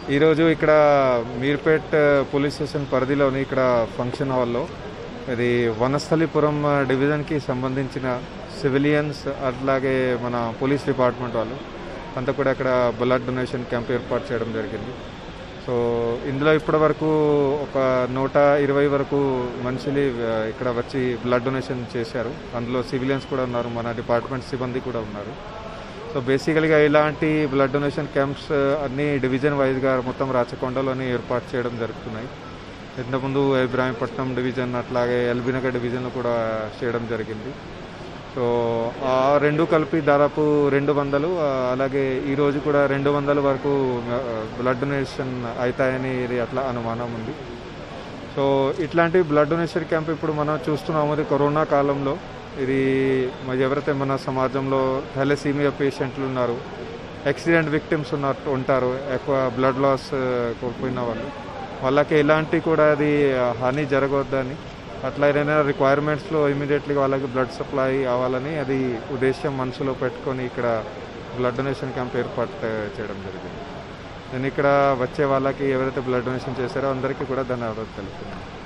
ఈరోజు ఇక్కడ Meerpet police station పరిధిలోని ఇక్కడ ఫంక్షన్ హాల్లో ఇది వనస్థలిపురం డివిజన్కి సంబంధించిన సివిలియన్స్ అట్లాగే మన పోలీస్ డిపార్ట్మెంట్ వాళ్ళు అంతా కూడా ఇక్కడ బ్లడ్ డొనేషన్ క్యాంప్ ఏర్పాటు చేయడం జరిగింది సో ఇందులో ఇప్పటి వరకు ఒక నూట ఇరవై వరకు మనుషులు ఆ, ఇక్కడ వచ్చి బ్లడ్ డొనేషన్ చేశారు అందులో సివిలియన్స్ కూడా ఉన్నారు మన డిపార్ట్మెంట్ సిబ్బంది కూడా ఉన్నారు సో బేసికల్గా ఇలాంటి బ్లడ్ డొనేషన్ క్యాంప్స్ అన్ని డివిజన్ వైజ్గా మొత్తం రాచకొండలోనే ఏర్పాటు చేయడం జరుగుతున్నాయి ఇంతకుముందు ఇబ్రాహీంపట్నం డివిజన్ అట్లాగే ఎల్బీనగర్ డివిజన్లో కూడా చేయడం జరిగింది సో ఆ రెండు కలిపి దాదాపు రెండు వందలు ఆ, అలాగే ఈ రోజు కూడా రెండు వందల వరకు బ్లడ్ డొనేషన్ అవుతాయని ఇది అట్లా అనుమానం ఉంది సో ఇట్లాంటి బ్లడ్ డొనేషన్ క్యాంప్ ఇప్పుడు మనం చూస్తున్నాము ఇది కరోనా కాలంలో ఇది మరి ఎవరైతే మన సమాజంలో థాలసీమియా పేషెంట్లు ఉన్నారు యాక్సిడెంట్ విక్టిమ్స్ ఉన్నారు ఉంటారు ఎక్కువ బ్లడ్ లాస్ కోల్పోయిన వాళ్ళు వాళ్ళకి ఎలాంటి కూడా అది హాని జరగవద్దని అట్లా ఏదైనా రిక్వైర్మెంట్స్లో ఇమీడియట్లీగా వాళ్ళకి బ్లడ్ సప్లై అవ్వాలని అది ఉద్దేశం మనసులో పెట్టుకొని ఇక్కడ బ్లడ్ డొనేషన్ క్యాంప్ ఏర్పాటు చేయడం జరిగింది నేను ఇక్కడ వచ్చే వాళ్ళకి ఎవరైతే బ్లడ్ డొనేషన్ చేశారో అందరికీ కూడా ధన్యవాదాలు తెలుపుతున్నాను